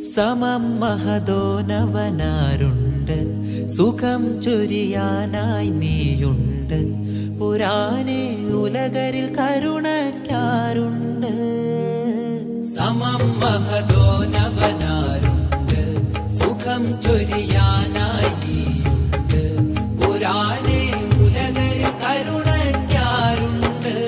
സമം മഹദോനവനാരുണ്ട് സുഖം ചൊരിയാനായി നീയുണ്ട് പുരാനെ ഉലകരിൽ കരുണയ്ക്കാറുണ്ട് സമം മഹദോനവനാരുണ്ട് സുഖം ചൊരിയാനായി നീയുണ്ട് പുരാനെ ഉലകരിൽ കരുണയ്ക്കാറുണ്ട്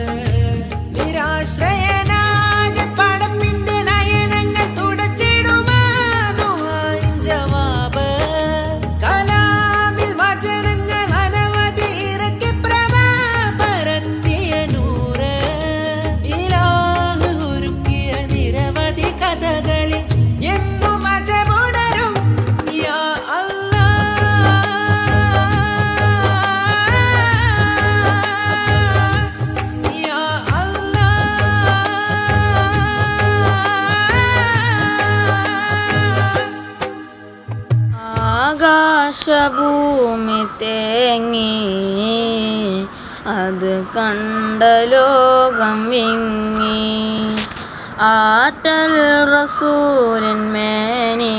നിരാശ്രയനാകെ പടപ്പിന്റെ നയനങ്ങൾ തുടച്ചിടുമാതുമായി ജവാബ് കലാമിൽ വചനങ്ങൾ അനവധി ഇറക്കി പ്രഭ പരത്തിയ നൂറ് ഇലാഹ് ഒരുക്കിയ നിരവധി കഥകളിൽ എന്നും അജമുണരും യാ അല്ലാ യാ ആകാശഭൂമി തേങ്ങി അത് കണ്ട ലോകം വിങ്ങി ആറ്റൽ റസൂലിൻ മേനി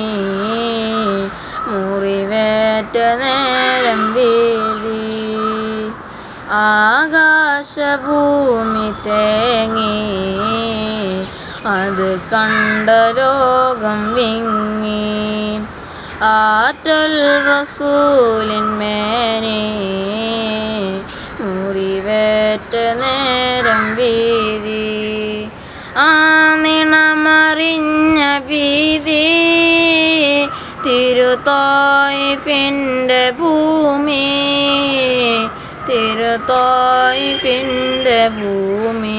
മുറിവേറ്റ നേരം വീതി ആകാശഭൂമി തേങ്ങി അത് കണ്ട ലോകം വിങ്ങി ആറ്റൽ റസൂലിൻ മേനി മുറിവേറ്റ നേരം വീതി ആ നിണമറിഞ്ഞ ഭീതി തിരുത്തോയിഫിൻ്റെ ഭൂമി തിരുത്തോയിഫിൻ്റെ ഭൂമി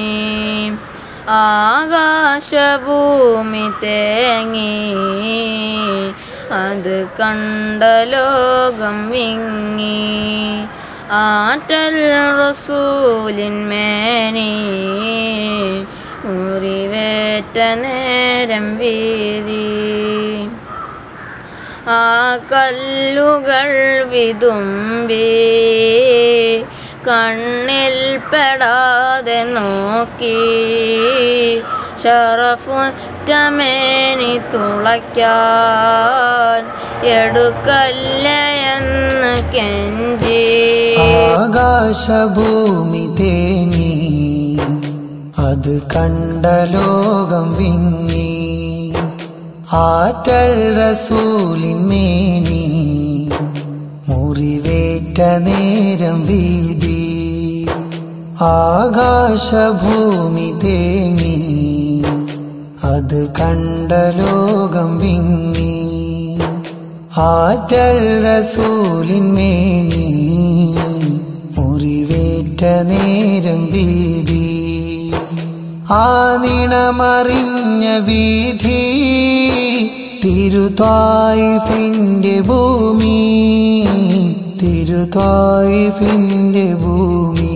ആകാശഭൂമി തേങ്ങി അത് കണ്ട ലോകം വിങ്ങി ആറ്റൽ റസൂലിൻ മേനി മുറിവേറ്റ നേരം വീതി ആ കല്ലുകൾ വിതുമ്പി കണ്ണിൽ പെടാതെ നോക്കി ഷറഫുറ്റമേനി തുളയ്ക്കാൻ എടുക്കല്ല എന്ന് കെഞ്ചി ആകാശഭൂമി തേങ്ങി അത് കണ്ട ലോകം വിങ്ങി ആറ്റൽ റസൂലിന്മേനി മുറിവേറ്റ നേരം വീതി ആകാശഭൂമി തേങ്ങി അത് കണ്ട ലോകം വിങ്ങി ആറ്റൽ റസൂലിന്മേനി മുറിവേറ്റ നേരം വീതി ആ നിണമറിഞ്ഞ വീതി തിരുതായിഫിന്റെ ഭൂമി തിരുതായിഫിന്റെ ഭൂമി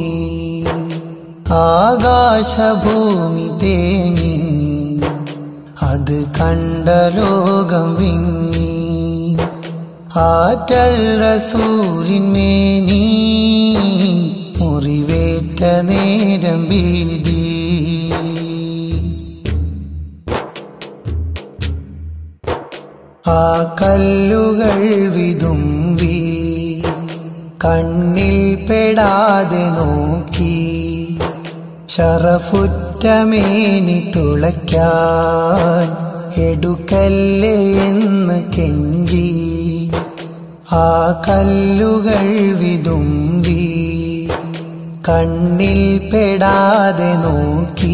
ആകാശഭൂമി തേങ്ങി അത് കണ്ട ലോകം വിങ്ങി ആറ്റൽ റസൂലിന്മേനി മുറിവേറ്റ നേരം ഭീതി ആ കല്ലുകൾ വിതുമ്പി കണ്ണിൽ പെടാതെ നോക്കി ഷറഫുറ്റമേനി തുളയ്ക്കാൻ എടുക്കല്ലേ എന്ന് കെഞ്ചി ആ കല്ലുകൾ വിതുമ്പി കണ്ണിൽ പെടാതെ നോക്കി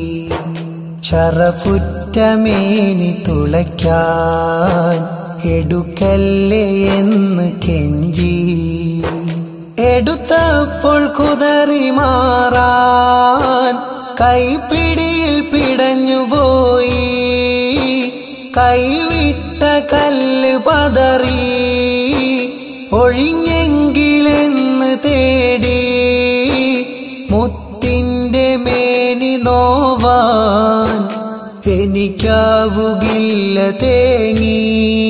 ഷറഫുറ്റമേനി തുളയ്ക്കാൻ എടുക്കല്ലേ എന്ന് കെഞ്ചി എടുത്തപ്പോൾ കുതറി മാറാൻ കൈപ്പിടിയിൽ പിടഞ്ഞുപോയി കൈവിട്ട കല്ല് പതറി ഒഴിഞ്ഞെങ്കിലെന്ന് തേടി മുത്തിന്റെ മേനി നോവാൻ എനിക്കാവുകില്ല തേങ്ങി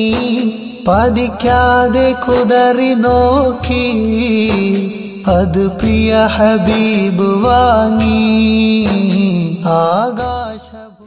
പതിക്കാതെ കുതറി നോക്കി അത് പ്രിയ ഹബീബ് വാങ്ങി ആകാശ